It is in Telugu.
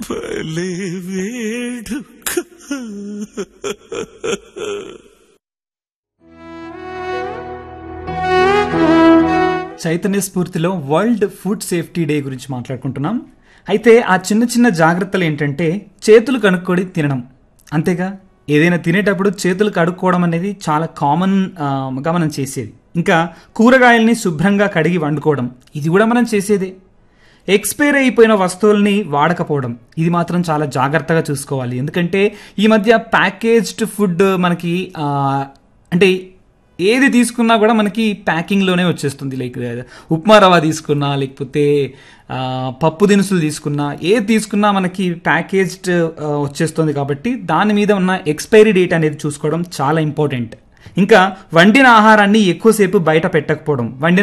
భలే వేడుక చైతన్య స్ఫూర్తిలో వరల్డ్ ఫుడ్ సేఫ్టీ డే గురించి మాట్లాడుకుంటున్నాం అయితే ఆ చిన్న చిన్న జాగ్రత్తలు ఏంటంటే చేతులు కడుక్కొని తినడం అంతేగా ఏదైనా తినేటప్పుడు చేతులు కడుక్కోవడం అనేది చాలా కామన్ గా మనం చేసేది ఇంకా కూరగాయల్ని శుభ్రంగా కడిగి వండుకోవడం ఇది కూడా మనం చేసేదే ఎక్స్పైర్ అయిపోయిన వస్తువుల్ని వాడకపోవడం ఇది మాత్రం చాలా జాగ్రత్తగా చూసుకోవాలి ఎందుకంటే ఈ మధ్య ప్యాకేజ్డ్ ఫుడ్ మనకి ఆ, అంటే ఏది తీసుకున్నా కూడా మనకి ప్యాకింగ్లోనే వచ్చేస్తుంది లైక్ ఉప్మా రవ్వ తీసుకున్నా లేకపోతే ఆ, పప్పు దినుసులు తీసుకున్నా ఏది తీసుకున్నా మనకి ప్యాకేజ్డ్ వచ్చేస్తుంది కాబట్టి దాని మీద ఉన్న ఎక్స్పైరీ డేట్ అనేది చూసుకోవడం చాలా ఇంపార్టెంట్ ఇంకా వండిన ఆహారాన్ని ఎక్కువసేపు బయట పెట్టకపోవడం వండిన